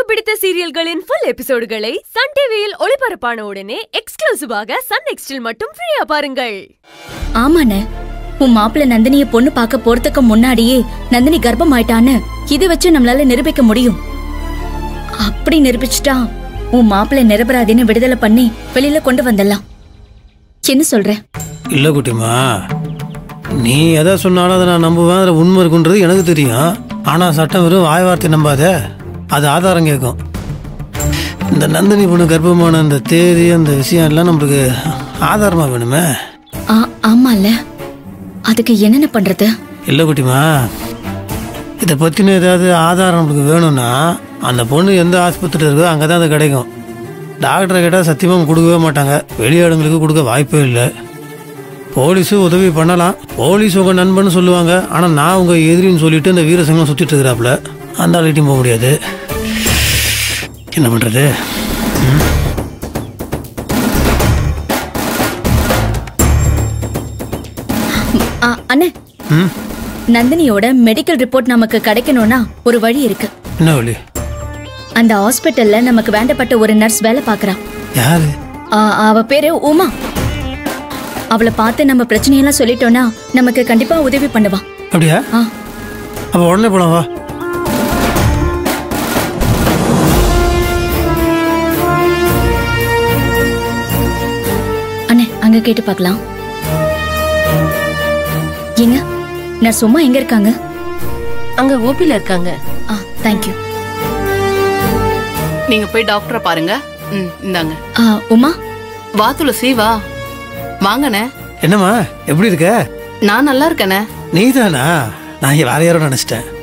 பிடித்த சீரியல்களின் full எபிசோடுகளை Sun டிவியில் ஒளிபரப்பான உடனே எக்ஸ்க்ளூசிவாக சன் நெக்ஸ்டில் மட்டும் ஃப்ரீயா பாருங்கள் ஆமாண்ணே உன் மாப்பிள்ள நந்தினிய பொண்ணு பார்க்க போறதுக்கு முன்னாடியே நந்தினி கர்ப்பம் ஆயிட்டான்னு இதை வச்சு நம்மளால நிரூபிக்க முடியும் அப்படி நிரூபிச்சுட்டா உன் மாப்பிள்ளை நிரபராதின்னு விடுதலை பண்ணி வெளியில கொண்டு வந்துடலாம் என்ன சொல்ற இல்லை குட்டிமா நீ எதை சொன்னாலும் அதை நான் நம்புவேன் அதில் உண்மை இருக்குன்றது எனக்கு தெரியும் ஆனால் சட்டம் வெறும் வாய் வார்த்தை நம்பாத அது ஆதாரம் கேட்கும் இந்த நந்தினி பொண்ணு கர்ப்பமான அந்த தேதி அந்த விஷயம் எல்லாம் நம்மளுக்கு ஆதாரமாக வேணுமே ஆ ஆமால அதுக்கு என்னென்ன பண்றது இல்லை குட்டிமா இதை பற்றின ஏதாவது ஆதாரம் நம்மளுக்கு வேணும்னா அந்த பொண்ணு எந்த ஆஸ்பத்திரி இருக்கோ அங்கே தான் அது கிடைக்கும் டாக்டரை கேட்டால் சத்தியமாக கொடுக்கவே மாட்டாங்க வெளியாடுங்களுக்கு கொடுக்க வாய்ப்பே இல்லை போலீஸு உதவி பண்ணலாம் போலீஸ் உங்கள் நண்பன்னு சொல்லுவாங்க ஆனால் நான் உங்கள் எதிரின்னு சொல்லிட்டு இந்த வீரசங்கம் சுற்றிட்டு இருக்கிறாப்புல அந்த ஆளுகிட்டையும் போக முடியாது என்ன பண்ணுறது ஆ, அண்ணே ம் நந்தினியோட மெடிக்கல் ரிப்போர்ட் நமக்கு கிடைக்கணும்னா ஒரு வழி இருக்கு என்ன வழி அந்த ஹாஸ்பிட்டல்ல நமக்கு வேண்டப்பட்ட ஒரு நர்ஸ் வேலை பார்க்கறா யாரு ஆ, அவ பேரு உமா அவளை பார்த்து நம்ம பிரச்சனையெல்லாம் சொல்லிட்டோம்னா நமக்கு கண்டிப்பா உதவி பண்ணுவா அப்படியா ஆ அப்போ உடனே போலாம் வா அண்ணே அங்க கேட்டு பார்க்கலாம் ஏங்க நான் சும்மா எங்க இருக்காங்க அங்க ஓபில இருக்காங்க ஆ தேங்க்யூ நீங்க போய் டாக்டரை பாருங்க ம் இந்தாங்க ஆ உமா வா துளசி வா வாங்கண்ணே என்னம்மா எப்படி இருக்க நான் நல்லா இருக்கேனே நீ தானா நான் இங்க வேற யாரோ நினச்சிட்டேன்